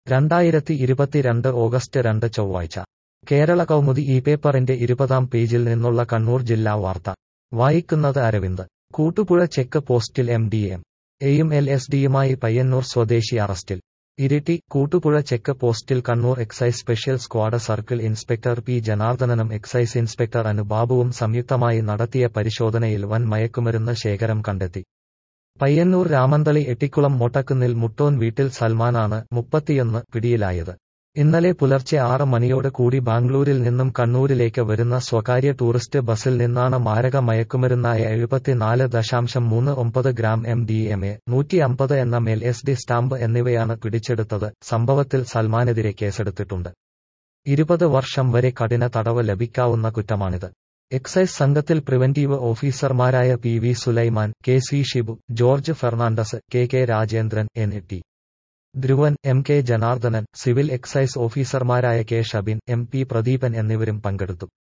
രണ്ടായിരത്തി ഇരുപത്തിരണ്ട് ഓഗസ്റ്റ് രണ്ട് ചൊവ്വാഴ്ച കേരള കൗമുദി ഈ പേപ്പറിന്റെ ഇരുപതാം പേജിൽ നിന്നുള്ള കണ്ണൂർ ജില്ലാ വാർത്ത വായിക്കുന്നത് അരവിന്ദ് കൂട്ടുപുഴ ചെക്ക് പോസ്റ്റിൽ എം ഡി എം എയും എൽ എസ് ഡിയുമായി പയ്യന്നൂർ സ്വദേശി അറസ്റ്റിൽ ഇരിട്ടി കൂട്ടുപുഴ ചെക്ക് പോസ്റ്റിൽ Kannur excise special squad circle inspector P ജനാർദ്ദനനും എക്സൈസ് ഇൻസ്പെക്ടർ അനുബാബുവും സംയുക്തമായി നടത്തിയ പരിശോധനയിൽ വൻ മയക്കുമരുന്ന് ശേഖരം കണ്ടെത്തി പയ്യന്നൂർ രാമന്തളി എട്ടിക്കുളം മൊട്ടക്കുന്നിൽ മുട്ടോൻ വീട്ടിൽ സൽമാനാണ് മുപ്പത്തിയൊന്ന് പിടിയിലായത് ഇന്നലെ പുലർച്ചെ ആറ് മണിയോട് കൂടി ബാംഗ്ലൂരിൽ നിന്നും കണ്ണൂരിലേക്ക് വരുന്ന സ്വകാര്യ ടൂറിസ്റ്റ് ബസിൽ നിന്നാണ് മാരക മയക്കുമരുന്നായ എഴുപത്തിനാല് ദശാംശം മൂന്ന് ഒമ്പത് gram M D M A നൂറ്റി അമ്പത് എന്ന മേൽ എസ് ഡി സ്റ്റാമ്പ് എന്നിവയാണ് പിടിച്ചെടുത്തത് സംഭവത്തിൽ സൽമാനെതിരെ കേസെടുത്തിട്ടുണ്ട് ഇരുപത് വർഷം വരെ കഠിന തടവ് ലഭിക്കാവുന്ന കുറ്റമാണിത് എക്സൈസ് സംഘത്തിൽ പ്രിവന്റീവ് ഓഫീസർമാരായ P V Sulaiman K C Shibu George Fernandez K K Rajendran N T Dhruvan M K Janardhanan civil excise ഓഫീസർമാരായ K Shabin M P Pradeepan എന്നിവരും പങ്കെടുത്തു